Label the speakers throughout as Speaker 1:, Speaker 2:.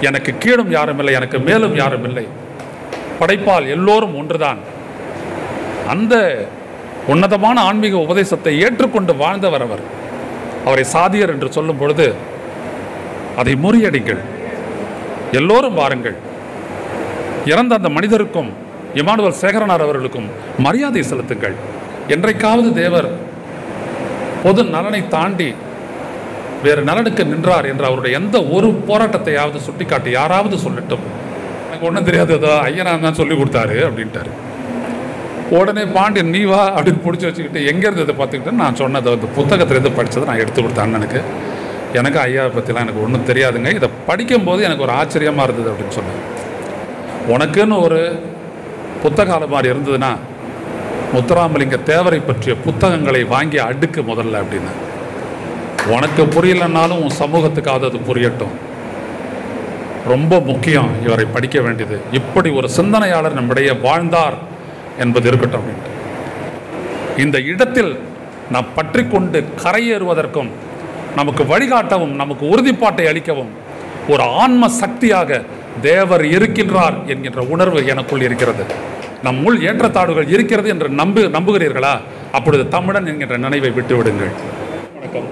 Speaker 1: எனக்கு கீழும் யாரும் இல்லை எனக்கு மேலும் யாரும் இல்லை படைப்பால் எல்லோரும் ஒன்றுதான் அந்த உன்னதமான ஆன்மீக உபதேசத்தை ஏற்றுக்கொண்டு வாழ்ந்தவர் அவர் அவரை சாதியர் என்று சொல்லும் பொழுது அதை முறியடிங்கள் எல்லோரும் வாருங்கள் இறந்த அந்த மனிதருக்கும் இமானுவல் சேகரனார் அவர்களுக்கும் மரியாதை செலுத்துங்கள் என்றைக்காவது தேவர் பொது நலனை தாண்டி வேறு நலனுக்கு நின்றார் என்ற அவருடைய எந்த ஒரு போராட்டத்தையாவது சுட்டிக்காட்டி யாராவது சொல்லட்டும் எனக்கு ஒன்றும் தெரியாது ஏதோ ஐயனா தான் சொல்லி கொடுத்தாரு அப்படின்ட்டாரு உடனே பாண்டியன் நீ வா அப்படின்னு பிடிச்சி வச்சுக்கிட்டு எங்கே இருந்ததை பார்த்துக்கிட்டு நான் சொன்னதை அந்த புத்தகத்திலேருந்து படித்ததை நான் எடுத்து கொடுத்தேன் அண்ணனுக்கு எனக்கு ஐயாவை பற்றிலாம் எனக்கு ஒன்றும் தெரியாதுங்க இதை படிக்கும்போது எனக்கு ஒரு ஆச்சரியமாக இருந்தது அப்படின்னு சொன்னேன் உனக்குன்னு ஒரு புத்தக மாதிரி இருந்ததுன்னா முத்துராமலிங்க தேவரை பற்றிய புத்தகங்களை வாங்கி அடுக்கு முதல்ல அப்படின்னு உனக்கு புரியலன்னாலும் உன் சமூகத்துக்காவது அது புரியட்டும் ரொம்ப முக்கியம் இவரை படிக்க வேண்டியது இப்படி ஒரு சிந்தனையாளர் நம்மிடையே வாழ்ந்தார் என்பது இருக்கட்டும் அப்படின்ட்டு இந்த இடத்தில் நாம் பற்றி கொண்டு கரையேறுவதற்கும் நமக்கு வழிகாட்டவும் நமக்கு உறுதிப்பாட்டை அளிக்கவும் ஒரு ஆன்ம சக்தியாக தேவர் இருக்கின்றார் என்கின்ற உணர்வு எனக்குள் இருக்கிறது நம் உள் ஏற்றத்தாடுகள் இருக்கிறது என்று நம்பு நம்புகிறீர்களா அப்பொழுது தமிழன் என்கின்ற நினைவை விட்டு விடுங்கள் வணக்கம்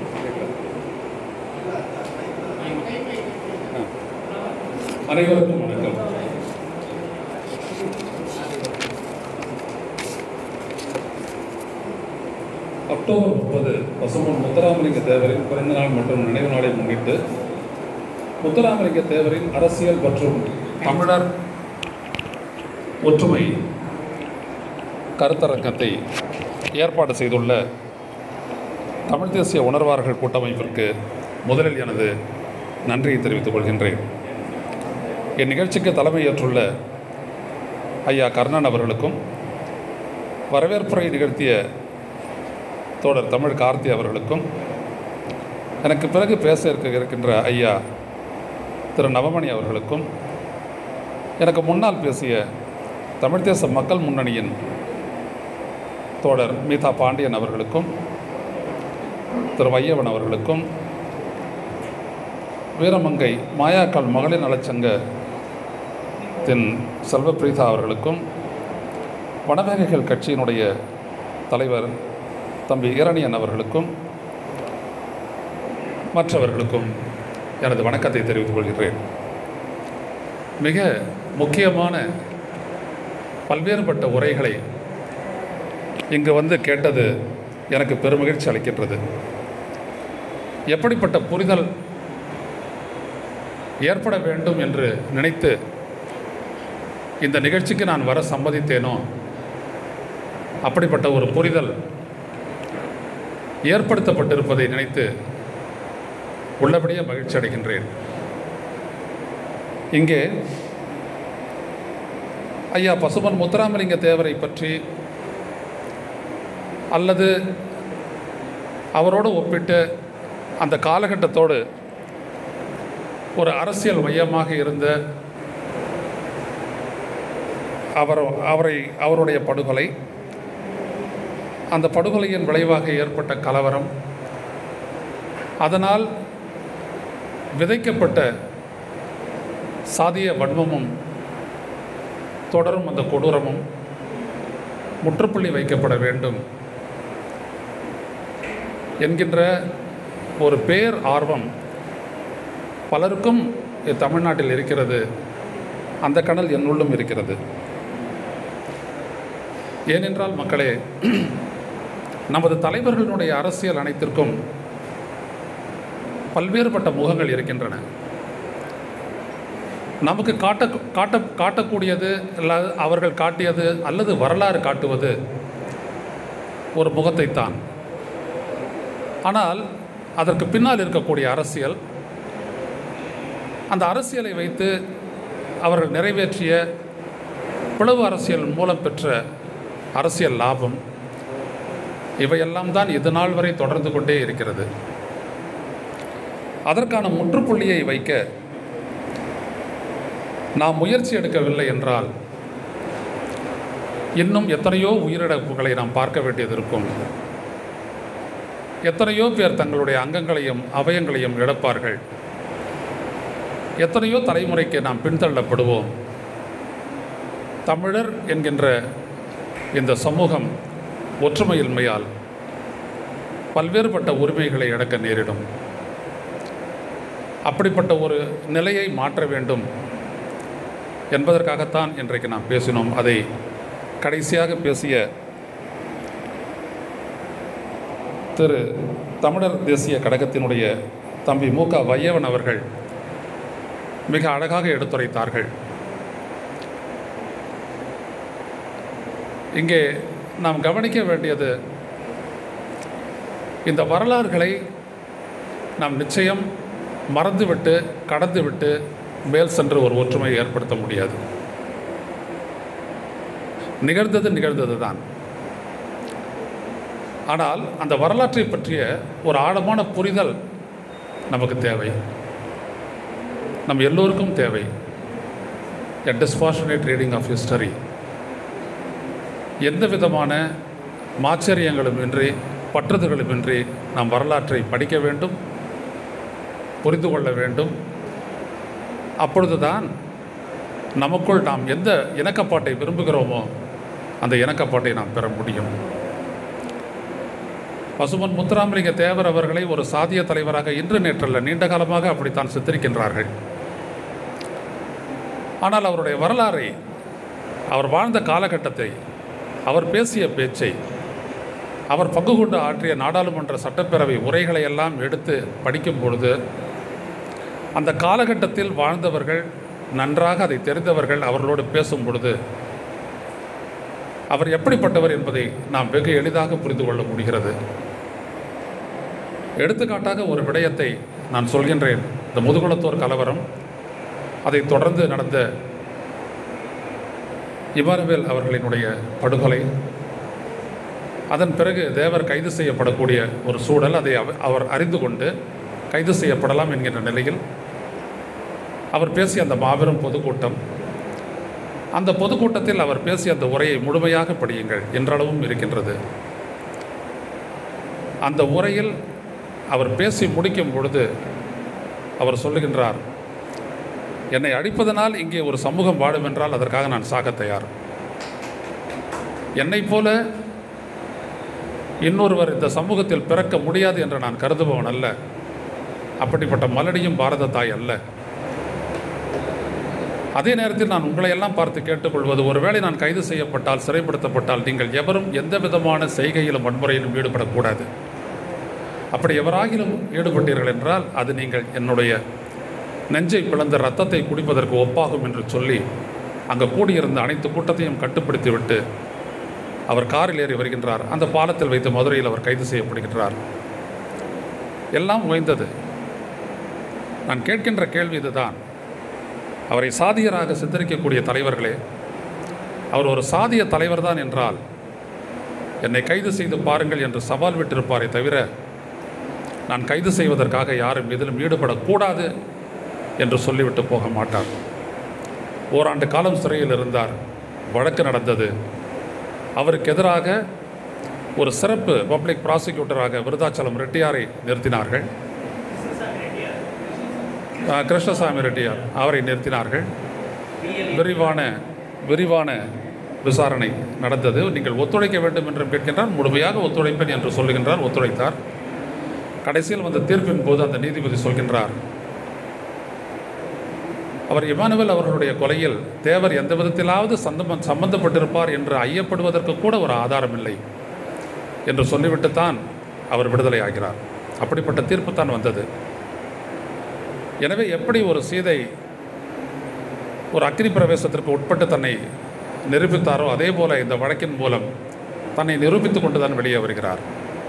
Speaker 1: அனைவருக்கும் வணக்கம் அக்டோபர் முப்பது பசும்பொன் முத்தராமலிங்க தேவரின் பிறந்த நாள் மற்றும் நினைவு நாளை முன்னிட்டு முத்தராமலிங்க தேவரின் அரசியல் மற்றும் தமிழர் ஒற்றுமை கருத்தரங்கத்தை ஏற்பாடு செய்துள்ள தமிழ் தேசிய உணர்வாளர்கள் கூட்டமைப்பிற்கு முதலில் எனது நன்றியை தெரிவித்துக் கொள்கின்றேன் என் நிகழ்ச்சிக்கு தலைமையேற்றுள்ள ஐயா கர்ணன் அவர்களுக்கும் வரவேற்புரை நிகழ்த்திய தோழர் தமிழ் கார்த்தி அவர்களுக்கும் எனக்கு பிறகு பேச இருக்க இருக்கின்ற ஐயா திரு நவமணி அவர்களுக்கும் எனக்கு முன்னால் பேசிய தமிழ் தேச மக்கள் முன்னணியின் தோழர் மீதா பாண்டியன் அவர்களுக்கும் திரு வையவன் அவர்களுக்கும் வீரமங்கை மாயாக்கால் மகளிர் நலச்சங்க தின் செல்வப்பிரீதா அவர்களுக்கும் வனவேகைகள் கட்சியினுடைய தலைவர் தம்பி இரணியன் அவர்களுக்கும் மற்றவர்களுக்கும் எனது வணக்கத்தை தெரிவித்துக் கொள்கிறேன் மிக முக்கியமான பல்வேறுபட்ட உரைகளை இங்கு வந்து கேட்டது எனக்கு பெருமகிழ்ச்சி அளிக்கின்றது எப்படிப்பட்ட புரிதல் ஏற்பட வேண்டும் என்று நினைத்து இந்த நிகழ்ச்சிக்கு நான் வர சம்மதித்தேனோ அப்படிப்பட்ட ஒரு புரிதல் ஏற்படுத்தப்பட்டிருப்பதை நினைத்து உள்ளபடியே மகிழ்ச்சி அடைகின்றேன் இங்கே ஐயா பசுமன் முத்துராமலிங்க தேவரை பற்றி அல்லது அவரோடு ஒப்பிட்டு அந்த காலகட்டத்தோடு ஒரு அரசியல் மையமாக இருந்த அவர் அவரை அவருடைய படுகொலை அந்த படுகொலையின் விளைவாக ஏற்பட்ட கலவரம் அதனால் விதைக்கப்பட்ட சாதிய வன்மமும் தொடரும் அந்த கொடூரமும் முற்றுப்புள்ளி வைக்கப்பட வேண்டும் என்கின்ற ஒரு பேர் ஆர்வம் பலருக்கும் தமிழ்நாட்டில் இருக்கிறது அந்த கனல் என்னுள்ளும் இருக்கிறது ஏனென்றால் மக்களே நமது தலைவர்களுடைய அரசியல் அனைத்திற்கும் பல்வேறுபட்ட முகங்கள் இருக்கின்றன நமக்கு காட்ட காட்ட காட்டக்கூடியது அல்லது அவர்கள் காட்டியது அல்லது வரலாறு காட்டுவது ஒரு முகத்தைத்தான் ஆனால் அதற்கு பின்னால் இருக்கக்கூடிய அரசியல் அந்த அரசியலை வைத்து அவர்கள் நிறைவேற்றிய பிளவு அரசியல் மூலம் பெற்ற அரசியல் லாபம் இவையெல்லாம் தான் இது நாள் வரை தொடர்ந்து கொண்டே இருக்கிறது அதற்கான முற்றுப்புள்ளியை வைக்க நாம் முயற்சி எடுக்கவில்லை என்றால் இன்னும் எத்தனையோ உயிரிழப்புகளை நாம் பார்க்க வேண்டியது இருக்கும் எத்தனையோ பேர் தங்களுடைய அங்கங்களையும் அவயங்களையும் இழப்பார்கள் எத்தனையோ தலைமுறைக்கு நாம் பின்தள்ளப்படுவோம் தமிழர் என்கின்ற இந்த சமூகம் ஒற்றுமையின்மையால் பல்வேறுபட்ட உரிமைகளை இழக்க நேரிடும் அப்படிப்பட்ட ஒரு நிலையை மாற்ற வேண்டும் என்பதற்காகத்தான் இன்றைக்கு நாம் பேசினோம் அதை கடைசியாக பேசிய திரு தமிழர் தேசிய கழகத்தினுடைய தம்பி மு க வையவன் அவர்கள் மிக அழகாக எடுத்துரைத்தார்கள் இங்கே நாம் கவனிக்க வேண்டியது இந்த வரலாறுகளை நாம் நிச்சயம் மறந்துவிட்டு கடந்துவிட்டு மேல் சென்று ஒரு ஒற்றுமையை ஏற்படுத்த முடியாது நிகழ்ந்தது நிகழ்ந்தது தான் ஆனால் அந்த வரலாற்றை பற்றிய ஒரு ஆழமான புரிதல் நமக்கு தேவை நம் எல்லோருக்கும் தேவை a dispassionate reading of history எந்த விதமான மாச்சரியங்களுமின்றி பற்றுதலுமின்றி நாம் வரலாற்றை படிக்க வேண்டும் புரிந்து கொள்ள வேண்டும் அப்பொழுதுதான் நமக்குள் நாம் எந்த இணக்கப்பாட்டை விரும்புகிறோமோ அந்த இணக்கப்பாட்டை நாம் பெற முடியும் பசுமன் முத்துராமலிங்க தேவர் அவர்களை ஒரு சாதிய தலைவராக இன்று நேற்றல்ல நீண்ட காலமாக அப்படித்தான் சித்தரிக்கின்றார்கள் ஆனால் அவருடைய வரலாறை அவர் வாழ்ந்த காலகட்டத்தை அவர் பேசிய பேச்சை அவர் பங்கு கொண்டு ஆற்றிய நாடாளுமன்ற சட்டப்பேரவை உரைகளை எல்லாம் எடுத்து படிக்கும் பொழுது அந்த காலகட்டத்தில் வாழ்ந்தவர்கள் நன்றாக அதை தெரிந்தவர்கள் அவர்களோடு பேசும் பொழுது அவர் எப்படிப்பட்டவர் என்பதை நாம் வெகு எளிதாக புரிந்து கொள்ள முடிகிறது எடுத்துக்காட்டாக ஒரு விடயத்தை நான் சொல்கின்றேன் இந்த முதுகுளத்தோர் கலவரம் அதைத் தொடர்ந்து நடந்த இமானுவேல் அவர்களினுடைய படுகொலை அதன் பிறகு தேவர் கைது செய்யப்படக்கூடிய ஒரு சூழல் அதை அவ- அவர் அறிந்து கொண்டு கைது செய்யப்படலாம் என்கின்ற நிலையில் அவர் பேசிய அந்த மாபெரும் பொதுக்கூட்டம் அந்த பொதுக்கூட்டத்தில் அவர் பேசிய அந்த உரையை முழுமையாக படியுங்கள் என்றளவும் இருக்கின்றது அந்த உரையில் அவர் பேசி முடிக்கும் பொழுது அவர் சொல்லுகின்றார் என்னை அடிப்பதனால் இங்கே ஒரு சமூகம் வாழும் என்றால் அதற்காக நான் சாக தயார் என்னைப் போல இன்னொருவர் இந்த சமூகத்தில் பிறக்க முடியாது என்று நான் கருதுபவன் அல்ல அப்படிப்பட்ட மலடியும் பாரத தாய் அல்ல அதே நேரத்தில் நான் உங்களை எல்லாம் பார்த்து கேட்டுக்கொள்வது ஒருவேளை நான் கைது செய்யப்பட்டால் சிறைப்படுத்தப்பட்டால் நீங்கள் எவரும் எந்த விதமான செய்கையிலும் வன்முறையிலும் ஈடுபடக்கூடாது அப்படி எவராகிலும் ஈடுபட்டீர்கள் என்றால் அது நீங்கள் என்னுடைய நெஞ்சை பிளந்த ரத்தத்தை குடிப்பதற்கு ஒப்பாகும் என்று சொல்லி அங்கே கூடியிருந்த அனைத்து கூட்டத்தையும் கட்டுப்படுத்திவிட்டு அவர் காரில் ஏறி வருகின்றார் அந்த பாலத்தில் வைத்து மதுரையில் அவர் கைது செய்யப்படுகின்றார் எல்லாம் ஓய்ந்தது நான் கேட்கின்ற கேள்வி இதுதான் அவரை சாதியராக சித்தரிக்கக்கூடிய தலைவர்களே அவர் ஒரு சாதிய தலைவர் தான் என்றால் என்னை கைது செய்து பாருங்கள் என்று சவால் விட்டிருப்பாரே தவிர நான் கைது செய்வதற்காக யாரும் இதிலும் ஈடுபடக்கூடாது என்று சொல்லிவிட்டு போக மாட்டார் ஓராண்டு காலம் சிறையில் இருந்தார் வழக்கு நடந்தது அவருக்கு எதிராக ஒரு சிறப்பு பப்ளிக் ப்ராசிக்யூட்டராக விருதாச்சலம் ரெட்டியாரை நிறுத்தினார்கள் ஆ, கிருஷ்ணசாமி ரெட்டியார் அவரை நிறுத்தினார்கள் விரிவான விரிவான விசாரணை நடந்தது நீங்கள் ஒத்துழைக்க வேண்டும் என்று கேட்கின்றார் முழுமையாக ஒத்துழைப்பேன் என்று சொல்லுகின்றார் ஒத்துழைத்தார் கடைசியில் வந்த தீர்ப்பின் போது அந்த நீதிபதி சொல்கின்றார் அவர் இமானுவேல் அவர்களுடைய கொலையில் தேவர் எந்த விதத்திலாவது சந்தம சம்பந்தப்பட்டிருப்பார் என்று ஐயப்படுவதற்கு கூட ஒரு ஆதாரம் இல்லை என்று சொல்லிவிட்டுத்தான் அவர் விடுதலை ஆகிறார் அப்படிப்பட்ட தீர்ப்பு தான் வந்தது எனவே எப்படி ஒரு சீதை ஒரு அக்னி பிரவேசத்திற்கு உட்பட்டு தன்னை நிரூபித்தாரோ அதே போல இந்த வழக்கின் மூலம் தன்னை நிரூபித்துக் கொண்டு தான் வெளியே வருகிறார்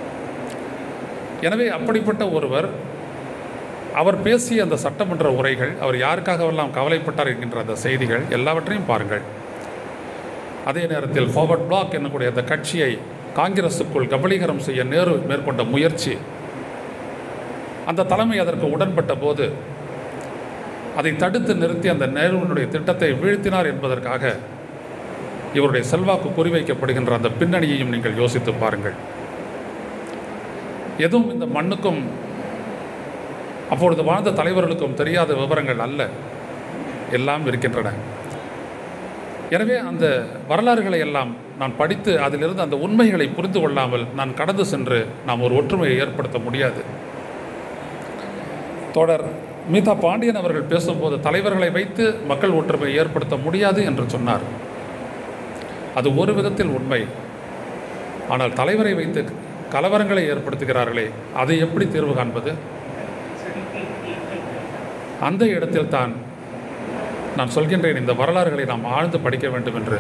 Speaker 1: எனவே அப்படிப்பட்ட ஒருவர் அவர் பேசிய அந்த சட்டமன்ற உரைகள் அவர் யாருக்காகவெல்லாம் கவலைப்பட்டார் என்கின்ற அந்த செய்திகள் எல்லாவற்றையும் பாருங்கள் அதே நேரத்தில் ஃபார்வர்ட் பிளாக் என்னக்கூடிய அந்த கட்சியை காங்கிரஸுக்குள் கபலீகரம் செய்ய நேரு மேற்கொண்ட முயற்சி அந்த தலைமை அதற்கு உடன்பட்ட போது அதை தடுத்து நிறுத்தி அந்த நேருவினுடைய திட்டத்தை வீழ்த்தினார் என்பதற்காக இவருடைய செல்வாக்கு குறிவைக்கப்படுகின்ற அந்த பின்னணியையும் நீங்கள் யோசித்து பாருங்கள் எதுவும் இந்த மண்ணுக்கும் அப்பொழுது வாழ்ந்த தலைவர்களுக்கும் தெரியாத விவரங்கள் அல்ல எல்லாம் இருக்கின்றன எனவே அந்த வரலாறுகளை எல்லாம் நான் படித்து அதிலிருந்து அந்த உண்மைகளை புரிந்து கொள்ளாமல் நான் கடந்து சென்று நாம் ஒரு ஒற்றுமையை ஏற்படுத்த முடியாது தொடர் மீதா பாண்டியன் அவர்கள் பேசும்போது தலைவர்களை வைத்து மக்கள் ஒற்றுமையை ஏற்படுத்த முடியாது என்று சொன்னார் அது ஒரு விதத்தில் உண்மை ஆனால் தலைவரை வைத்து கலவரங்களை ஏற்படுத்துகிறார்களே அதை எப்படி தீர்வு காண்பது அந்த இடத்தில் தான் நான் சொல்கின்றேன் இந்த வரலாறுகளை நாம் ஆழ்ந்து படிக்க வேண்டும் என்று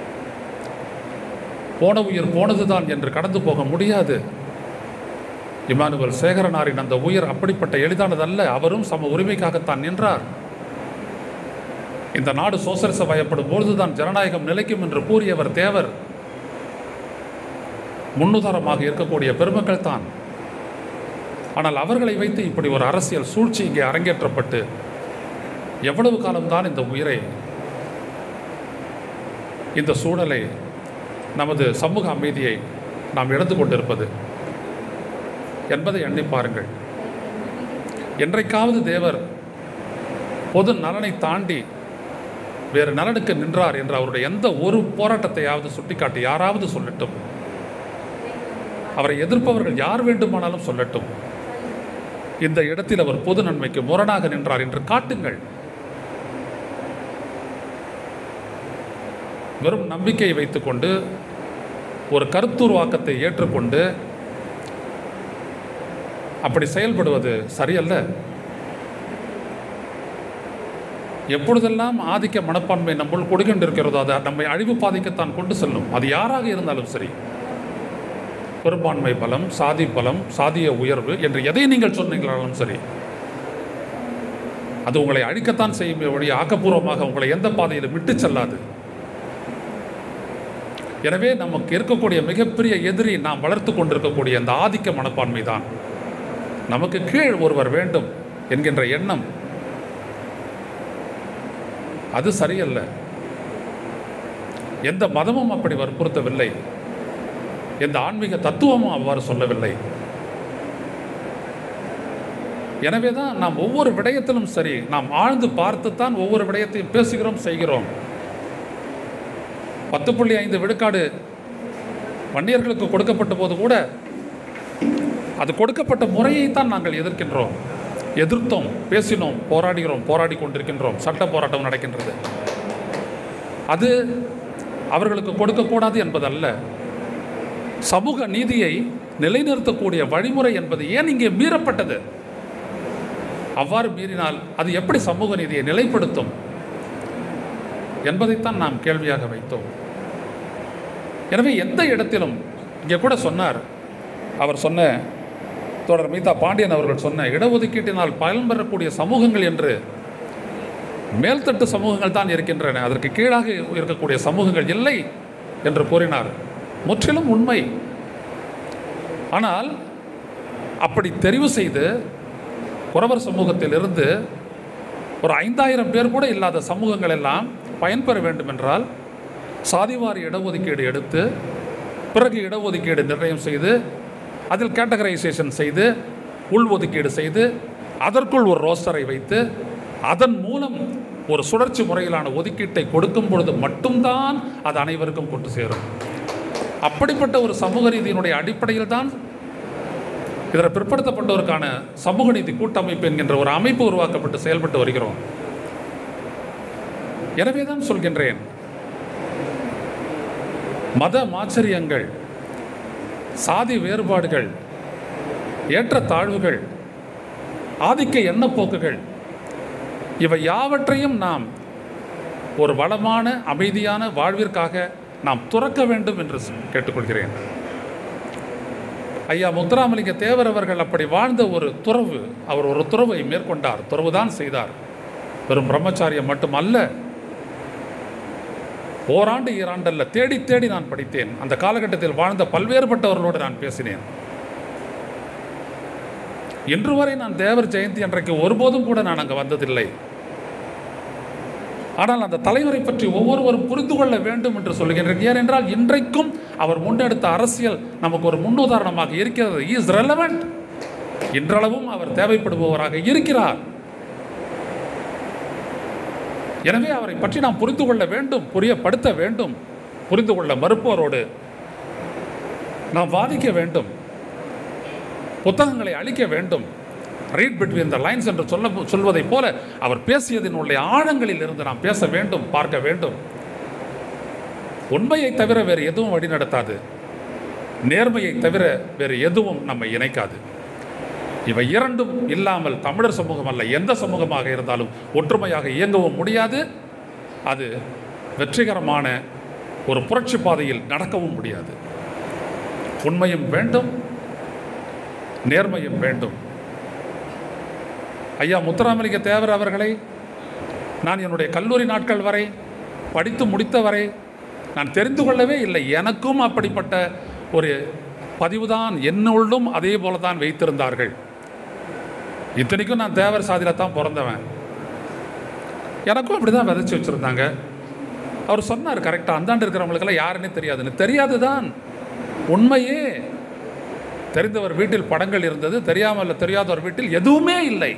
Speaker 1: போன உயிர் போனதுதான் என்று கடந்து போக முடியாது இமானுவல் சேகரனாரின் அந்த உயிர் அப்படிப்பட்ட எளிதானதல்ல அவரும் சம உரிமைக்காகத்தான் நின்றார் இந்த நாடு சோசலிச பயப்படும் பொழுதுதான் ஜனநாயகம் நிலைக்கும் என்று கூறியவர் தேவர் முன்னுதாரணமாக இருக்கக்கூடிய பெருமக்கள் தான் ஆனால் அவர்களை வைத்து இப்படி ஒரு அரசியல் சூழ்ச்சி இங்கே அரங்கேற்றப்பட்டு எவ்வளவு காலம்தான் இந்த உயிரை இந்த சூழலை நமது சமூக அமைதியை நாம் இழந்து கொண்டிருப்பது என்பதை எண்ணி பாருங்கள் என்றைக்காவது தேவர் பொது நலனை தாண்டி வேறு நலனுக்கு நின்றார் என்று அவருடைய எந்த ஒரு போராட்டத்தையாவது சுட்டிக்காட்டி யாராவது சொல்லட்டும் அவரை எதிர்ப்பவர்கள் யார் வேண்டுமானாலும் சொல்லட்டும் இந்த இடத்தில் அவர் பொது நன்மைக்கு முரணாக நின்றார் என்று காட்டுங்கள் வெறும் நம்பிக்கையை வைத்துக்கொண்டு ஒரு கருத்துருவாக்கத்தை ஏற்றுக்கொண்டு அப்படி செயல்படுவது சரியல்ல எப்பொழுதெல்லாம் ஆதிக்க மனப்பான்மை நம்முள் கொடுக்கின்றிருக்கிறதோ அதை நம்மை அழிவு பாதிக்கத்தான் கொண்டு செல்லும் அது யாராக இருந்தாலும் சரி பெரும்பான்மை பலம் சாதி பலம் சாதிய உயர்வு என்று எதை நீங்கள் சொன்னீங்களாலும் சரி அது உங்களை அழிக்கத்தான் செய்யுமே ஒழிய ஆக்கப்பூர்வமாக உங்களை எந்த பாதையிலும் விட்டு செல்லாது எனவே நமக்கு இருக்கக்கூடிய மிகப்பெரிய எதிரி நாம் வளர்த்து கொண்டிருக்கக்கூடிய அந்த ஆதிக்க மனப்பான்மை தான் நமக்கு கீழ் ஒருவர் வேண்டும் என்கின்ற எண்ணம் அது சரியல்ல எந்த மதமும் அப்படி வற்புறுத்தவில்லை எந்த ஆன்மீக தத்துவமும் அவ்வாறு சொல்லவில்லை எனவே தான் நாம் ஒவ்வொரு விடயத்திலும் சரி நாம் ஆழ்ந்து பார்த்துத்தான் ஒவ்வொரு விடயத்தையும் பேசுகிறோம் செய்கிறோம் பத்து புள்ளி ஐந்து விழுக்காடு வன்னியர்களுக்கு கொடுக்கப்பட்ட போது கூட அது கொடுக்கப்பட்ட முறையைத்தான் நாங்கள் எதிர்க்கின்றோம் எதிர்த்தோம் பேசினோம் போராடுகிறோம் போராடி கொண்டிருக்கின்றோம் சட்ட போராட்டம் நடக்கின்றது அது அவர்களுக்கு கொடுக்கக்கூடாது என்பதல்ல சமூக நீதியை நிலைநிறுத்தக்கூடிய வழிமுறை என்பது ஏன் இங்கே மீறப்பட்டது அவ்வாறு மீறினால் அது எப்படி சமூக நீதியை நிலைப்படுத்தும் என்பதைத்தான் நாம் கேள்வியாக வைத்தோம் எனவே எந்த இடத்திலும் இங்கே கூட சொன்னார் அவர் சொன்ன தொடர் மீதா பாண்டியன் அவர்கள் சொன்ன இடஒதுக்கீட்டினால் பயன் பெறக்கூடிய சமூகங்கள் என்று மேல்தட்டு சமூகங்கள் தான் இருக்கின்றன அதற்கு கீழாக இருக்கக்கூடிய சமூகங்கள் இல்லை என்று கூறினார் முற்றிலும் உண்மை ஆனால் அப்படி தெரிவு செய்து குறவர் சமூகத்தில் இருந்து ஒரு ஐந்தாயிரம் பேர் கூட இல்லாத சமூகங்கள் எல்லாம் பயன்பெற வேண்டும் என்றால் சாதிவாரி இடஒதுக்கீடு எடுத்து பிறகு இடஒதுக்கீடு நிர்ணயம் செய்து அதில் கேட்டகரைசேஷன் செய்து உள்ஒதுக்கீடு செய்து அதற்குள் ஒரு ரோஸ்டரை வைத்து அதன் மூலம் ஒரு சுழற்சி முறையிலான ஒதுக்கீட்டை கொடுக்கும் பொழுது மட்டும்தான் அது அனைவருக்கும் கொண்டு சேரும் அப்படிப்பட்ட ஒரு சமூக நீதியினுடைய அடிப்படையில் தான் இதில் பிற்படுத்தப்பட்டோருக்கான சமூக நீதி கூட்டமைப்பு என்கின்ற ஒரு அமைப்பு உருவாக்கப்பட்டு செயல்பட்டு வருகிறோம் எனவே தான் சொல்கின்றேன் மத மாச்சரியங்கள் சாதி வேறுபாடுகள் ஏற்ற தாழ்வுகள் ஆதிக்க எண்ணப்போக்குகள் இவை யாவற்றையும் நாம் ஒரு வளமான அமைதியான வாழ்விற்காக நாம் துறக்க வேண்டும் என்று கேட்டுக்கொள்கிறேன் ஐயா முத்துராமலிங்க தேவர் அவர்கள் அப்படி வாழ்ந்த ஒரு துறவு அவர் ஒரு துறவை மேற்கொண்டார் துறவு தான் செய்தார் வெறும் பிரம்மச்சாரியம் மட்டுமல்ல ஓராண்டு ஈராண்டல்ல தேடி தேடி நான் படித்தேன் அந்த காலகட்டத்தில் வாழ்ந்த பல்வேறுபட்டவர்களோடு நான் பேசினேன் இன்று வரை நான் தேவர் ஜெயந்தி அன்றைக்கு ஒருபோதும் கூட நான் அங்கே வந்ததில்லை ஆனால் அந்த தலைவரை பற்றி ஒவ்வொருவரும் புரிந்து கொள்ள வேண்டும் என்று சொல்லுகின்றேன் ஏனென்றால் இன்றைக்கும் அவர் முன்னெடுத்த அரசியல் நமக்கு ஒரு முன்னுதாரணமாக இருக்கிறது இஸ் ரெலவெண்ட் இன்றளவும் அவர் தேவைப்படுபவராக இருக்கிறார் எனவே அவரை பற்றி நாம் புரிந்து கொள்ள வேண்டும் புரியப்படுத்த வேண்டும் புரிந்து கொள்ள மறுப்போரோடு நாம் வாதிக்க வேண்டும் புத்தகங்களை அளிக்க வேண்டும் ரீட் பிட்வீன் த லைன்ஸ் என்று சொல்ல சொல்வதைப் போல அவர் பேசியதினுடைய ஆழங்களில் இருந்து நாம் பேச வேண்டும் பார்க்க வேண்டும் உண்மையை தவிர வேறு எதுவும் வழிநடத்தாது நேர்மையை தவிர வேறு எதுவும் நம்மை இணைக்காது இவை இரண்டும் இல்லாமல் தமிழர் சமூகம் அல்ல எந்த சமூகமாக இருந்தாலும் ஒற்றுமையாக இயங்கவும் முடியாது அது வெற்றிகரமான ஒரு புரட்சி பாதையில் நடக்கவும் முடியாது உண்மையும் வேண்டும் நேர்மையும் வேண்டும் ஐயா முத்துராமலிங்க தேவர் அவர்களை நான் என்னுடைய கல்லூரி நாட்கள் வரை படித்து முடித்த வரை நான் தெரிந்து கொள்ளவே இல்லை எனக்கும் அப்படிப்பட்ட ஒரு பதிவுதான் என்னுள்ளும் அதே போல தான் வைத்திருந்தார்கள் இத்தனைக்கும் நான் தேவர் சாதியில் தான் பிறந்தவன் எனக்கும் அப்படி தான் விதைச்சி வச்சுருந்தாங்க அவர் சொன்னார் கரெக்டாக அந்தாண்டு இருக்கிறவங்களுக்கெல்லாம் யாருன்னே தெரியாதுன்னு தெரியாது தான் உண்மையே தெரிந்தவர் வீட்டில் படங்கள் இருந்தது தெரியாமல் தெரியாதவர் வீட்டில் எதுவுமே இல்லை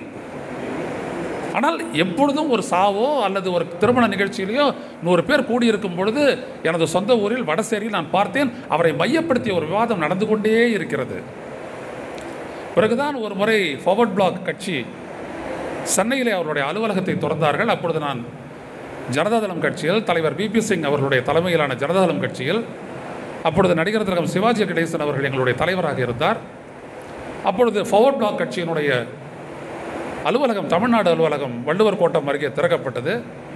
Speaker 1: ஆனால் எப்பொழுதும் ஒரு சாவோ அல்லது ஒரு திருமண நிகழ்ச்சியிலையோ நூறு பேர் கூடியிருக்கும் பொழுது எனது சொந்த ஊரில் வடசேரியில் நான் பார்த்தேன் அவரை மையப்படுத்திய ஒரு விவாதம் நடந்து கொண்டே இருக்கிறது பிறகுதான் ஒரு முறை ஃபார்வர்ட் பிளாக் கட்சி சென்னையிலே அவருடைய அலுவலகத்தை திறந்தார்கள் அப்பொழுது நான் ஜனதாதளம் கட்சியில் தலைவர் பிபி சிங் அவர்களுடைய தலைமையிலான ஜனதாதளம் கட்சியில் அப்பொழுது நடிகர் திலகம் சிவாஜி கணேசன் அவர்கள் எங்களுடைய தலைவராக இருந்தார் அப்பொழுது ஃபார்வர்ட் பிளாக் கட்சியினுடைய அலுவலகம் தமிழ்நாடு அலுவலகம் வள்ளுவர் கோட்டம் அருகே திறக்கப்பட்டது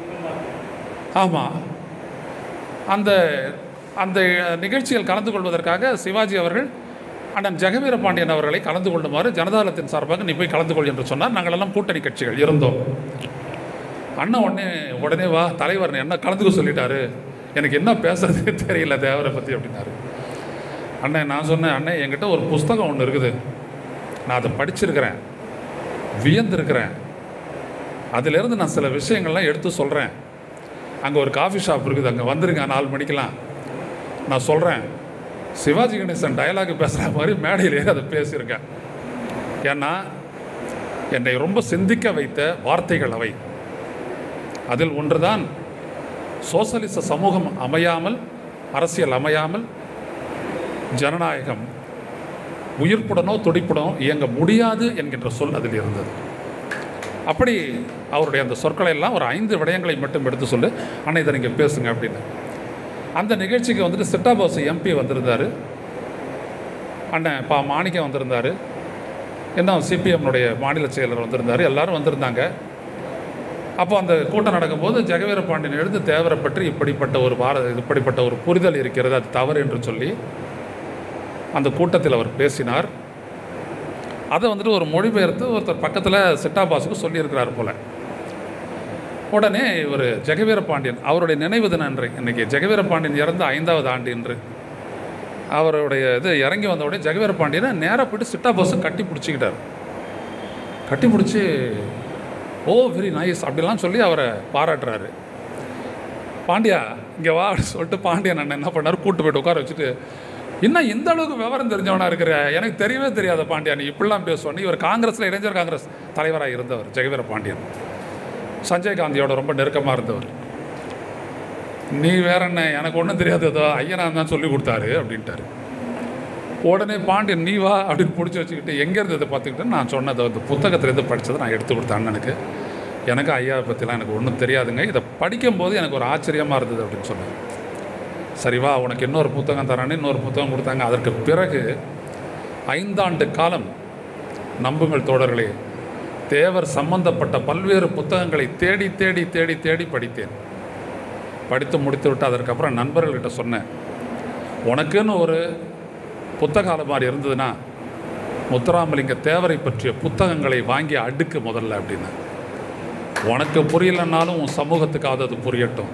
Speaker 1: ஆமாம் அந்த அந்த நிகழ்ச்சியில் கலந்து கொள்வதற்காக சிவாஜி அவர்கள் அண்ணன் ஜெகவீர பாண்டியன் அவர்களை கலந்து கொள்ளுமாறு ஜனதாதளத்தின் சார்பாக நீ போய் கலந்து கொள் என்று சொன்னார் நாங்கள் எல்லாம் கூட்டணி கட்சிகள் இருந்தோம் அண்ணன் உடனே உடனே வா தலைவர் என்ன கலந்துக்க சொல்லிட்டாரு எனக்கு என்ன பேசுறதே தெரியல தேவரை பற்றி அப்படின்னாரு அண்ணன் நான் சொன்னேன் அண்ணன் என்கிட்ட ஒரு புஸ்தகம் ஒன்று இருக்குது நான் அதை படிச்சிருக்கிறேன் வியந்திருக்கிறேன் அதிலிருந்து நான் சில விஷயங்கள்லாம் எடுத்து சொல்கிறேன் அங்கே ஒரு காஃபி ஷாப் இருக்குது அங்கே வந்துருங்க நாலு மணிக்கெலாம் நான் சொல்கிறேன் சிவாஜி கணேசன் டயலாக் பேசுகிற மாதிரி மேடையில் ஏறி அதை பேசியிருக்கேன் ஏன்னா என்னை ரொம்ப சிந்திக்க வைத்த வார்த்தைகள் அவை அதில் ஒன்றுதான் சோசலிச சமூகம் அமையாமல் அரசியல் அமையாமல் ஜனநாயகம் உயிர்ப்புடனோ துடிப்புடனோ இயங்க முடியாது என்கின்ற சொல் அதில் இருந்தது அப்படி அவருடைய அந்த சொற்களை எல்லாம் ஒரு ஐந்து விடயங்களை மட்டும் எடுத்து சொல்லு அண்ணா இதை நீங்கள் பேசுங்க அப்படின்னு அந்த நிகழ்ச்சிக்கு வந்துட்டு சிட்டா பாஸ் எம்பி வந்திருந்தார் அண்ணன் பா மாணிக்கம் வந்திருந்தார் இன்னும் சிபிஎம்னுடைய மாநில செயலர் வந்திருந்தார் எல்லாரும் வந்திருந்தாங்க அப்போ அந்த கூட்டம் நடக்கும்போது ஜெகவீர பாண்டியன் எழுந்து தேவரை பற்றி இப்படிப்பட்ட ஒரு பார இப்படிப்பட்ட ஒரு புரிதல் இருக்கிறது அது தவறு என்று சொல்லி அந்த கூட்டத்தில் அவர் பேசினார் அதை வந்துட்டு ஒரு மொழிபெயர்த்து ஒருத்தர் பக்கத்தில் சிட்டா பாஸுக்கு சொல்லியிருக்கிறார் போல உடனே இவர் ஜெகவீர பாண்டியன் அவருடைய நினைவு தினம் இன்று இன்னைக்கு ஜெகவீர பாண்டியன் இறந்த ஐந்தாவது ஆண்டு இன்று அவருடைய இது இறங்கி வந்த உடனே ஜெகவீர பாண்டியனை நேராக போயிட்டு சிட்டா பாஸை கட்டி பிடிச்சிக்கிட்டார் கட்டி பிடிச்சி ஓ வெரி நைஸ் அப்படிலாம் சொல்லி அவரை பாராட்டுறாரு பாண்டியா இங்கே வா அப்படின்னு சொல்லிட்டு பாண்டியன் அண்ணன் என்ன பண்ணார் கூட்டு போயிட்டு உட்கார வச்சுட்டு இன்னும் இந்த அளவுக்கு விவரம் தெரிஞ்சவனா இருக்கிற எனக்கு தெரியவே தெரியாத பாண்டியா நீ இப்படிலாம் பேசுவான் இவர் காங்கிரஸில் இளைஞர் காங்கிரஸ் தலைவராக இருந்தவர் ஜெகவீர பாண்டியன் சஞ்சய் காந்தியோட ரொம்ப நெருக்கமாக இருந்தவர் நீ வேற என்ன எனக்கு ஒன்றும் தெரியாது ஏதோ ஐயனார் தான் சொல்லி கொடுத்தாரு அப்படின்ட்டாரு உடனே பாண்டியன் நீ வா அப்படின்னு பிடிச்சி வச்சுக்கிட்டு எங்கே இருந்ததை பார்த்துக்கிட்டு நான் சொன்னதை அந்த புத்தகத்திலேருந்து படித்ததை நான் எடுத்து கொடுத்தேன் அண்ணனுக்கு எனக்கு ஐயாவை பற்றிலாம் எனக்கு ஒன்றும் தெரியாதுங்க இதை படிக்கும்போது எனக்கு ஒரு ஆச்சரியமாக இருந்தது அப்படின்னு சொன்னேன் சரி வா உனக்கு இன்னொரு புத்தகம் தரானே இன்னொரு புத்தகம் கொடுத்தாங்க அதற்கு பிறகு ஐந்தாண்டு காலம் நம்புங்கள் தோழர்களே தேவர் சம்பந்தப்பட்ட பல்வேறு புத்தகங்களை தேடி தேடி தேடி தேடி படித்தேன் படித்து முடித்து விட்டு அதற்கப்புறம் நண்பர்கள்கிட்ட சொன்னேன் உனக்குன்னு ஒரு புத்தக அலமாரி இருந்ததுன்னா முத்துராமலிங்க தேவரை பற்றிய புத்தகங்களை வாங்கி அடுக்கு முதல்ல அப்படின்னு உனக்கு புரியலைன்னாலும் உன் சமூகத்துக்காவது அது புரியட்டும்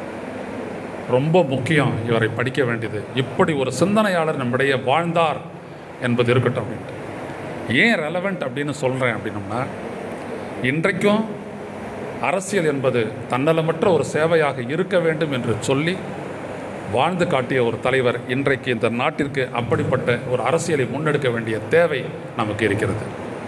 Speaker 1: ரொம்ப முக்கியம் இவரை படிக்க வேண்டியது இப்படி ஒரு சிந்தனையாளர் நம்மிடையே வாழ்ந்தார் என்பது இருக்கட்டும் அப்படின்ட்டு ஏன் ரெலவெண்ட் அப்படின்னு சொல்கிறேன் அப்படின்னம்னா இன்றைக்கும் அரசியல் என்பது தன்னலமற்ற ஒரு சேவையாக இருக்க வேண்டும் என்று சொல்லி வாழ்ந்து காட்டிய ஒரு தலைவர் இன்றைக்கு இந்த நாட்டிற்கு அப்படிப்பட்ட ஒரு அரசியலை முன்னெடுக்க வேண்டிய தேவை நமக்கு இருக்கிறது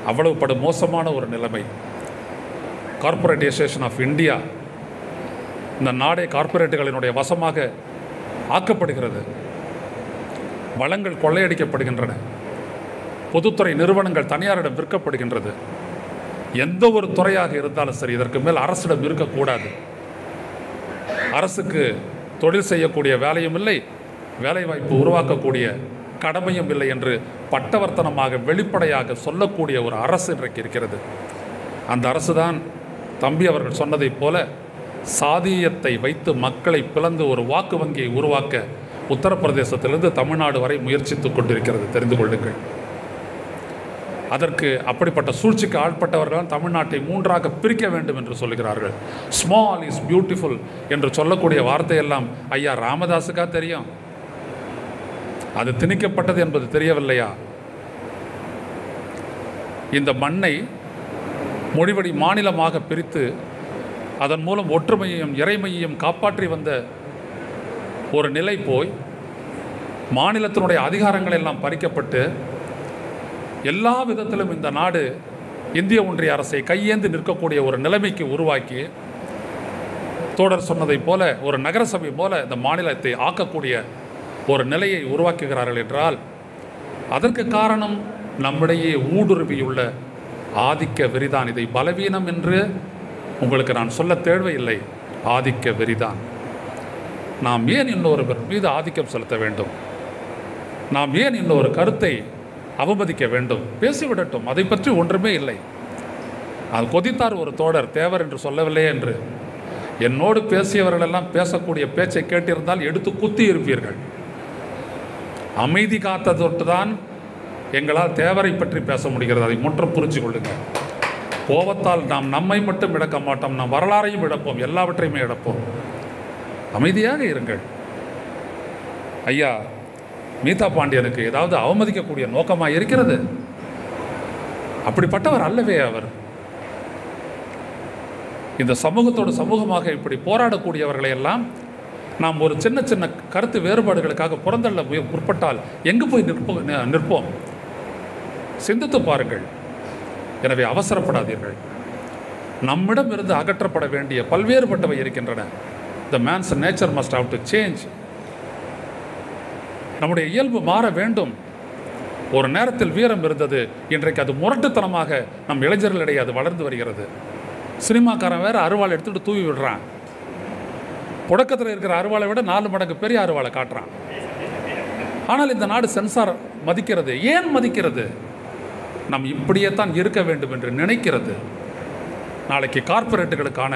Speaker 1: அவ்வளவு படு மோசமான ஒரு நிலைமை கார்ப்பரேட்டைசேஷன் ஆஃப் இந்தியா இந்த நாடே கார்ப்பரேட்டுகளினுடைய வசமாக ஆக்கப்படுகிறது வளங்கள் கொள்ளையடிக்கப்படுகின்றன பொதுத்துறை நிறுவனங்கள் தனியாரிடம் விற்கப்படுகின்றது எந்த ஒரு துறையாக இருந்தாலும் சரி இதற்கு மேல் அரசிடம் இருக்கக்கூடாது அரசுக்கு தொழில் செய்யக்கூடிய வேலையும் இல்லை வேலைவாய்ப்பு உருவாக்கக்கூடிய கடமையும் இல்லை என்று பட்டவர்த்தனமாக வெளிப்படையாக சொல்லக்கூடிய ஒரு அரசு இன்றைக்கு இருக்கிறது அந்த அரசு தான் தம்பி அவர்கள் சொன்னதைப் போல சாதியத்தை வைத்து மக்களை பிளந்து ஒரு வாக்கு வங்கியை உருவாக்க உத்தரப்பிரதேசத்திலிருந்து தமிழ்நாடு வரை முயற்சித்துக் கொண்டிருக்கிறது தெரிந்து கொள்ளுங்கள் அதற்கு அப்படிப்பட்ட சூழ்ச்சிக்கு ஆட்பட்டவர்கள் தமிழ்நாட்டை மூன்றாக பிரிக்க வேண்டும் என்று சொல்லுகிறார்கள் ஸ்மால் இஸ் பியூட்டிஃபுல் என்று சொல்லக்கூடிய வார்த்தையெல்லாம் ஐயா ராமதாஸுக்கா தெரியும் அது திணிக்கப்பட்டது என்பது தெரியவில்லையா இந்த மண்ணை மொழிவழி மாநிலமாக பிரித்து அதன் மூலம் ஒற்றுமையையும் இறைமையையும் காப்பாற்றி வந்த ஒரு நிலை போய் மாநிலத்தினுடைய அதிகாரங்கள் எல்லாம் பறிக்கப்பட்டு எல்லா விதத்திலும் இந்த நாடு இந்திய ஒன்றிய அரசை கையேந்து நிற்கக்கூடிய ஒரு நிலைமைக்கு உருவாக்கி தோடர் சொன்னதைப் போல ஒரு நகரசபை போல இந்த மாநிலத்தை ஆக்கக்கூடிய ஒரு நிலையை உருவாக்குகிறார்கள் என்றால் அதற்கு காரணம் நம்மிடையே ஊடுருவியுள்ள ஆதிக்க வெறிதான் இதை பலவீனம் என்று உங்களுக்கு நான் சொல்ல தேவையில்லை ஆதிக்க வெறிதான் நாம் ஏன் இன்னொருவர் மீது ஆதிக்கம் செலுத்த வேண்டும் நாம் ஏன் இன்னொரு கருத்தை அவமதிக்க வேண்டும் பேசிவிடட்டும் அதை பற்றி ஒன்றுமே இல்லை அது கொதித்தார் ஒரு தோழர் தேவர் என்று சொல்லவில்லையே என்று என்னோடு பேசியவர்களெல்லாம் பேசக்கூடிய பேச்சை கேட்டிருந்தால் எடுத்து குத்தி இருப்பீர்கள் அமைதி காத்த தொட்டுதான் எங்களால் தேவரை பற்றி பேச முடிகிறது அதை முற்றம் புரிஞ்சு கொள்ளுங்கள் கோபத்தால் நாம் நம்மை மட்டும் இழக்க மாட்டோம் நாம் வரலாறையும் இழப்போம் எல்லாவற்றையுமே இழப்போம் அமைதியாக இருங்கள் ஐயா மீதா பாண்டியனுக்கு ஏதாவது அவமதிக்கக்கூடிய நோக்கமாக இருக்கிறது அப்படிப்பட்டவர் அல்லவே அவர் இந்த சமூகத்தோடு சமூகமாக இப்படி போராடக்கூடியவர்களை எல்லாம் நாம் ஒரு சின்ன சின்ன கருத்து வேறுபாடுகளுக்காக புறந்தள்ள முய- முற்பட்டால் எங்கு போய் நிற்போம் நி- நிற்போம் சிந்தித்து பாருங்கள் எனவே அவசரப்படாதீர்கள் நம்மிடம் இருந்து அகற்றப்பட வேண்டிய பல்வேறுபட்டவை இருக்கின்றன the man's nature must have to change நம்முடைய இயல்பு மாற வேண்டும் ஒரு நேரத்தில் வீரம் இருந்தது இன்றைக்கு அது முரட்டுத்தனமாக நம் இளைஞர்களிடையே அது வளர்ந்து வருகிறது சினிமாக்காரன் வேற அருவாள் எடுத்துட்டு தூவி விடுறான் புழக்கத்தில் இருக்கிற அருவாளை விட நாலு மடங்கு பெரிய அருவாளை காட்டுறான் ஆனால் இந்த நாடு சென்சார் மதிக்கிறது ஏன் மதிக்கிறது நாம் இப்படியே தான் இருக்க வேண்டும் என்று நினைக்கிறது நாளைக்கு கார்ப்பரேட்டுகளுக்கான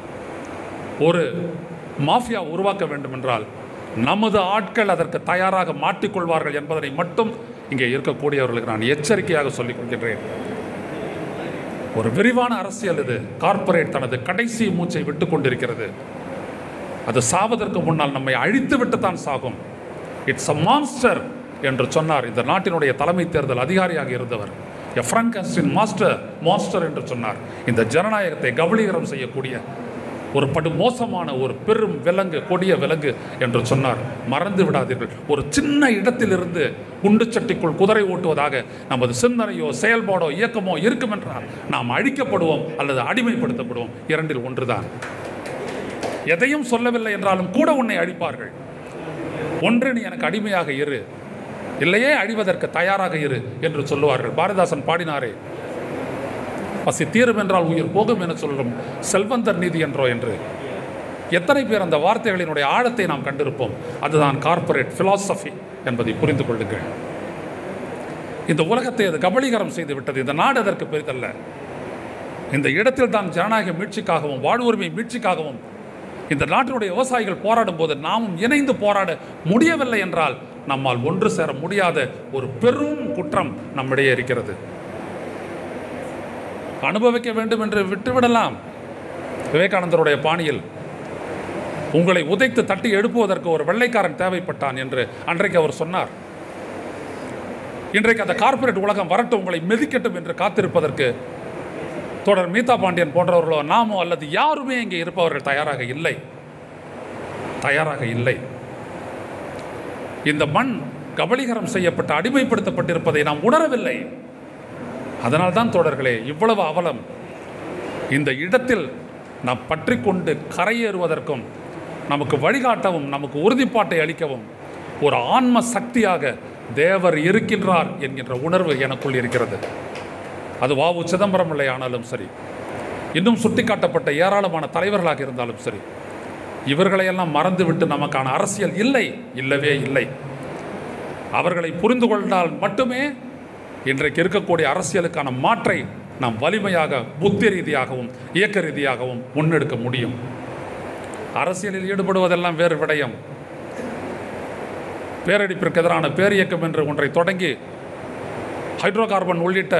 Speaker 1: ஒரு மாஃபியா உருவாக்க வேண்டும் என்றால் நமது ஆட்கள் அதற்கு தயாராக மாட்டிக்கொள்வார்கள் என்பதனை மட்டும் இங்கே இருக்கக்கூடியவர்களுக்கு நான் எச்சரிக்கையாக சொல்லிக் கொள்கின்றேன் ஒரு விரிவான அரசியல் இது கார்ப்பரேட் தனது கடைசி மூச்சை விட்டு கொண்டிருக்கிறது அது சாவதற்கு முன்னால் நம்மை அழித்து விட்டு தான் சாகும் இட்ஸ் அ மான்ஸ்டர் என்று சொன்னார் இந்த நாட்டினுடைய தலைமை தேர்தல் அதிகாரியாக இருந்தவர் எ ஃப்ரங்கஸ்டின் மாஸ்டர் மாஸ்டர் என்று சொன்னார் இந்த ஜனநாயகத்தை கபலீகரம் செய்யக்கூடிய ஒரு படு மோசமான ஒரு பெரும் விலங்கு கொடிய விலங்கு என்று சொன்னார் மறந்து விடாதீர்கள் ஒரு சின்ன இடத்திலிருந்து குண்டு சட்டிக்குள் குதிரை ஓட்டுவதாக நமது சிந்தனையோ செயல்பாடோ இயக்கமோ இருக்கும் என்றால் நாம் அழிக்கப்படுவோம் அல்லது அடிமைப்படுத்தப்படுவோம் இரண்டில் ஒன்றுதான் எதையும் சொல்லவில்லை என்றாலும் கூட உன்னை அழிப்பார்கள் ஒன்று நீ எனக்கு அடிமையாக இரு இல்லையே அழிவதற்கு தயாராக இரு என்று சொல்லுவார்கள் பாரதிதாசன் பாடினாரே பசி தீரும் என்றால் உயிர் போகும் என சொல்லும் செல்வந்தர் நீதி என்றோ என்று எத்தனை பேர் அந்த வார்த்தைகளினுடைய ஆழத்தை நாம் கண்டிருப்போம் அதுதான் கார்ப்பரேட் philosophy என்பதை புரிந்து கொள்ளுங்கள் இந்த உலகத்தை அது கபலீகரம் செய்து விட்டது இந்த நாடு அதற்கு பெரிதல்ல இந்த இடத்தில் தான் ஜனநாயக மீட்சிக்காகவும் வாழ்வுரிமை மீட்சிக்காகவும் இந்த நாட்டினுடைய விவசாயிகள் போராடும் போது நாமும் இணைந்து போராட முடியவில்லை என்றால் நம்மால் ஒன்று சேர முடியாத ஒரு பெரும் குற்றம் நம்மிடையே இருக்கிறது அனுபவிக்க வேண்டும் என்று விட்டுவிடலாம் விவேகானந்தருடைய பாணியில் உங்களை உதைத்து தட்டி எழுப்புவதற்கு ஒரு வெள்ளைக்காரன் தேவைப்பட்டான் என்று அன்றைக்கு அவர் சொன்னார் இன்றைக்கு அந்த கார்ப்பரேட் உலகம் வரட்டும் உங்களை மெதிக்கட்டும் என்று காத்திருப்பதற்கு தொடர் மீதா பாண்டியன் போன்றவர்களோ நாமோ அல்லது யாருமே இங்கே இருப்பவர்கள் தயாராக இல்லை தயாராக இல்லை இந்த மண் கபலீகரம் செய்யப்பட்டு அடிமைப்படுத்தப்பட்டிருப்பதை நாம் உணரவில்லை அதனால்தான் தோழர்களே இவ்வளவு அவலம் இந்த இடத்தில் நாம் பற்றி கொண்டு கரையேறுவதற்கும் நமக்கு வழிகாட்டவும் நமக்கு உறுதிப்பாட்டை அளிக்கவும் ஒரு ஆன்ம சக்தியாக தேவர் இருக்கின்றார் என்கின்ற உணர்வு எனக்குள் இருக்கிறது அது வாவு சிதம்பரம் பிள்ளை ஆனாலும் சரி இன்னும் சுட்டிக்காட்டப்பட்ட ஏராளமான தலைவர்களாக இருந்தாலும் சரி இவர்களையெல்லாம் மறந்துவிட்டு நமக்கான அரசியல் இல்லை இல்லவே இல்லை அவர்களை புரிந்து கொண்டால் மட்டுமே இன்றைக்கு இருக்கக்கூடிய அரசியலுக்கான மாற்றை நாம் வலிமையாக புத்தி ரீதியாகவும் இயக்க ரீதியாகவும் முன்னெடுக்க முடியும் அரசியலில் ஈடுபடுவதெல்லாம் வேறு விடயம் பேரடிப்பிற்கு எதிரான பேரியக்கம் என்று ஒன்றை தொடங்கி ஹைட்ரோ கார்பன் உள்ளிட்ட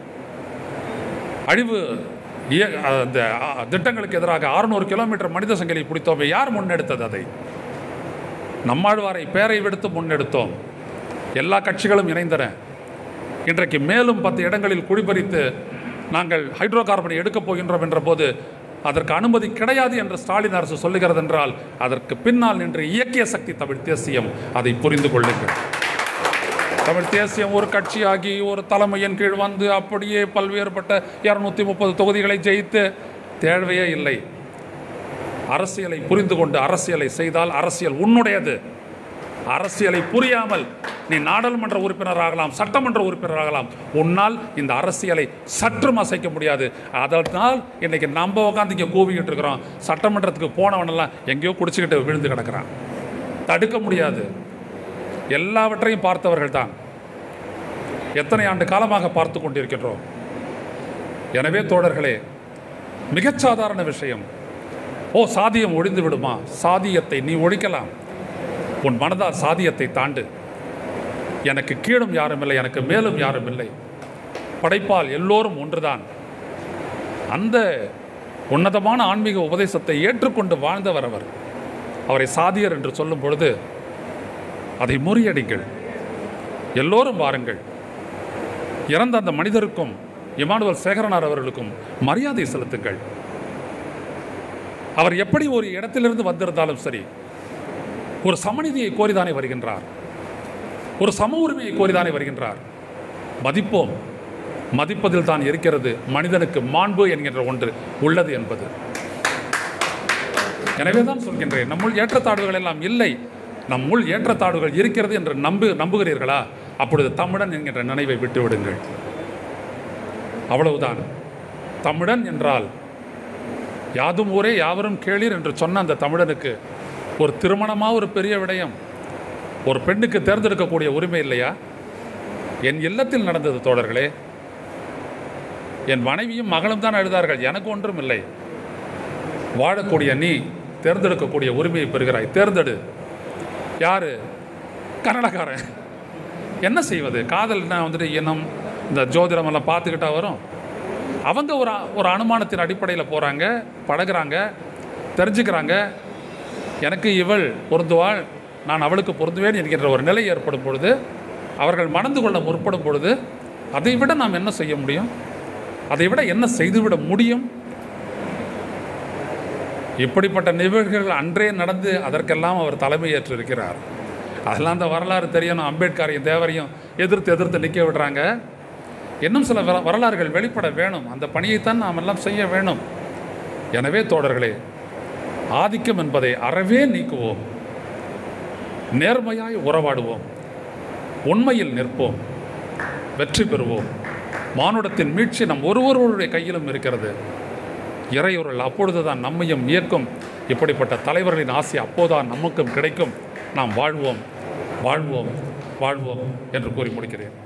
Speaker 1: அழிவு இய- அந்த அ, திட்டங்களுக்கு எதிராக 600 கிலோமீட்டர் மனித சங்கிலி பிடித்தோமே யார் முன்னெடுத்தது அதை நம்மாழ்வாரை பேரை விடுத்து முன்னெடுத்தோம் எல்லா கட்சிகளும் இணைந்தன இன்றைக்கு மேலும் பத்து இடங்களில் குடிபறித்து நாங்கள் ஹைட்ரோ கார்பனை எடுக்கப் போகின்றோம் என்ற போது அதற்கு அனுமதி கிடையாது என்று ஸ்டாலின் அரசு சொல்லுகிறது என்றால் அதற்கு பின்னால் நின்று இயக்கிய சக்தி தமிழ் தேசியம் அதை புரிந்து கொள்ளுங்கள் தமிழ் தேசியம் ஒரு கட்சியாகி ஒரு தலைமையின் கீழ் வந்து அப்படியே பல்வேறுபட்ட இரநூத்தி முப்பது தொகுதிகளை ஜெயித்து தேவையே இல்லை அரசியலை புரிந்து கொண்டு அரசியலை செய்தால் அரசியல் உன்னுடையது அரசியலை புரியாமல் நீ நாடாளுமன்ற உறுப்பினராகலாம் சட்டமன்ற உறுப்பினராகலாம் உன்னால் இந்த அரசியலை சற்றும் அசைக்க முடியாது அதனால் இன்னைக்கு நம்ம உட்காந்து இங்கே கூவிக்கிட்டு இருக்கிறோம் சட்டமன்றத்துக்கு போனவனெல்லாம் எங்கேயோ குடிச்சுக்கிட்டு விழுந்து கிடக்கிறான் தடுக்க முடியாது எல்லாவற்றையும் பார்த்தவர்கள் தான் எத்தனை ஆண்டு காலமாக பார்த்து கொண்டிருக்கின்றோம் எனவே தோழர்களே மிகச் சாதாரண விஷயம் ஓ சாதியம் ஒழிந்து விடுமா சாதியத்தை நீ ஒழிக்கலாம் உன் மனதால் சாதியத்தை தாண்டு எனக்கு கீழும் யாரும் இல்லை எனக்கு மேலும் யாரும் இல்லை படைப்பால் எல்லோரும் ஒன்றுதான் அந்த உன்னதமான ஆன்மீக உபதேசத்தை ஏற்றுக்கொண்டு வாழ்ந்தவர் அவர் அவரை சாதியர் என்று சொல்லும் பொழுது அதை முறியடிங்கள் எல்லோரும் வாருங்கள் இறந்த அந்த மனிதருக்கும் இமானுவல் சேகரனார் அவர்களுக்கும் மரியாதை செலுத்துங்கள் அவர் எப்படி ஒரு இடத்திலிருந்து வந்திருந்தாலும் சரி ஒரு சமநிதியை கோரிதானே வருகின்றார் ஒரு சம உரிமையை கோரிதானே வருகின்றார் மதிப்போம் மதிப்பதில் தான் இருக்கிறது மனிதனுக்கு மாண்பு என்கின்ற ஒன்று உள்ளது என்பது எனவே தான் சொல்கின்றேன் நம்முள் ஏற்றத்தாழ்வுகள் எல்லாம் இல்லை நம்முள் ஏற்றத்தாழ்வுகள் இருக்கிறது என்று நம்பு நம்புகிறீர்களா அப்பொழுது தமிழன் என்கின்ற நினைவை விட்டுவிடுங்கள் அவ்வளவுதான் தமிழன் என்றால் யாதும் ஊரே யாவரும் கேளீர் என்று சொன்ன அந்த தமிழனுக்கு ஒரு திருமணமா ஒரு பெரிய விடயம் ஒரு பெண்ணுக்கு தேர்ந்தெடுக்கக்கூடிய உரிமை இல்லையா என் இல்லத்தில் நடந்தது தோழர்களே என் மனைவியும் மகளும் தான் அழுதார்கள் எனக்கு ஒன்றும் இல்லை வாழக்கூடிய நீ தேர்ந்தெடுக்கக்கூடிய உரிமையை பெறுகிறாய் தேர்ந்தெடு யாரு கன்னடக்காரன் என்ன செய்வது காதல்னா வந்துட்டு இனம் இந்த ஜோதிடம் எல்லாம் பார்த்துக்கிட்டா வரும் அவங்க ஒரு அ- ஒரு அனுமானத்தின் அடிப்படையில் போகிறாங்க பழகுறாங்க தெரிஞ்சுக்கிறாங்க எனக்கு இவள் பொருந்துவாள் நான் அவளுக்கு பொருந்துவேன் என்கின்ற ஒரு நிலை ஏற்படும் பொழுது அவர்கள் மணந்து கொள்ள முற்படும் பொழுது அதை விட நாம் என்ன செய்ய முடியும் அதை விட என்ன செய்துவிட முடியும் இப்படிப்பட்ட நிகழ்வுகள் அன்றே நடந்து அதற்கெல்லாம் அவர் தலைமையேற்று இருக்கிறார் அதெல்லாம் அந்த வரலாறு தெரியணும் அம்பேத்கரையும் தேவரையும் எதிர்த்து எதிர்த்து நிற்க விடுறாங்க இன்னும் சில வர- வரலாறுகள் வெளிப்பட வேணும் அந்த பணியைத்தான் நாம் எல்லாம் செய்ய வேணும் எனவே தோழர்களே ஆதிக்கம் என்பதை அறவே நீக்குவோம் நேர்மையாய் உறவாடுவோம் உண்மையில் நிற்போம் வெற்றி பெறுவோம் மானுடத்தின் மீட்சி நம் ஒருவருடைய கையிலும் இருக்கிறது இறையுறல் அப்பொழுதுதான் நம்மையும் இயக்கும் இப்படிப்பட்ட தலைவர்களின் ஆசை அப்போதான் நமக்கும் கிடைக்கும் நாம் வாழ்வோம் வாழ்வோம் வாழ்வோம் என்று கூறி முடிக்கிறேன்